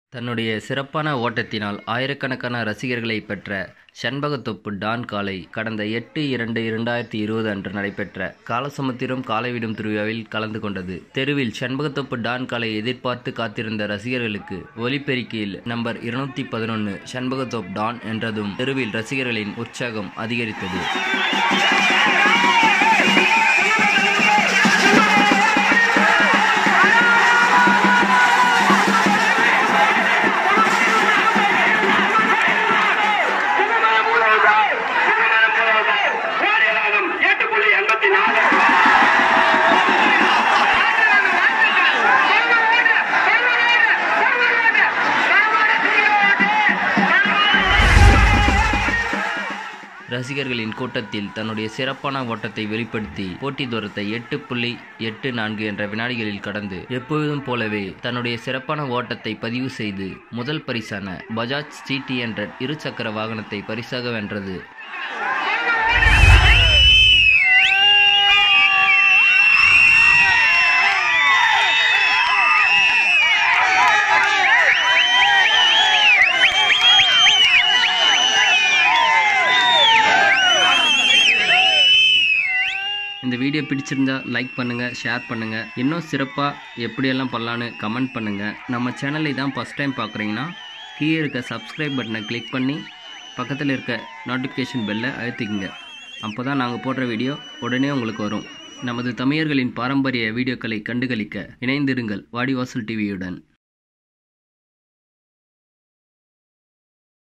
தன்னுடைய சிறப்பான ஓட்டத்தினால் ஆயிரக்கணக்கான ரசிகர்களை பெற்ற செண்பகத்தொப்பு டான் காளை கடந்த எட்டு இரண்டு இரண்டாயிரத்தி இருபது அன்று நடைபெற்ற காலசமுத்திரம் காலைவிடும் திருவிழாவில் கலந்து கொண்டது தெருவில் செண்பகத்தொப்பு டான் காளை எதிர்பார்த்து காத்திருந்த ரசிகர்களுக்கு ஒலிபெருக்கியில் நம்பர் இருநூத்தி பதினொன்று செண்பகத்தோப் டான் என்றதும் தெருவில் ரசிகர்களின் உற்சாகம் அதிகரித்தது எட்டு புள்ளி எண்பத்தி நாலு ரசிகர்களின் கூட்டத்தில் தன்னுடைய சிறப்பான ஓட்டத்தை வெளிப்படுத்தி போட்டி தூரத்தை எட்டு புள்ளி எட்டு நான்கு என்ற வினாடிகளில் கடந்து எப்பொழுதும் போலவே தன்னுடைய சிறப்பான ஓட்டத்தை பதிவு செய்து முதல் பரிசான பஜாஜ் சிடி என்ற இருசக்கர வாகனத்தை பரிசாக வென்றது இந்த வீடியோ பிடிச்சிருந்தா லைக் பண்ணுங்கள் ஷேர் பண்ணுங்கள் இன்னும் சிறப்பாக எப்படியெல்லாம் பண்ணலான்னு கமெண்ட் பண்ணுங்கள் நம்ம சேனலை தான் ஃபஸ்ட் டைம் பார்க்குறீங்கன்னா கீழே இருக்க சப்ஸ்கிரைப் பட்டனை கிளிக் பண்ணி பக்கத்தில் இருக்க நோட்டிஃபிகேஷன் பெல்லை அழுத்திக்கங்க அப்போ தான் நாங்கள் போடுற வீடியோ உடனே உங்களுக்கு வரும் நமது தமிழர்களின் பாரம்பரிய வீடியோக்களை கண்டுகளிக்க இணைந்திருங்கள் வாடிவாசல் டிவியுடன்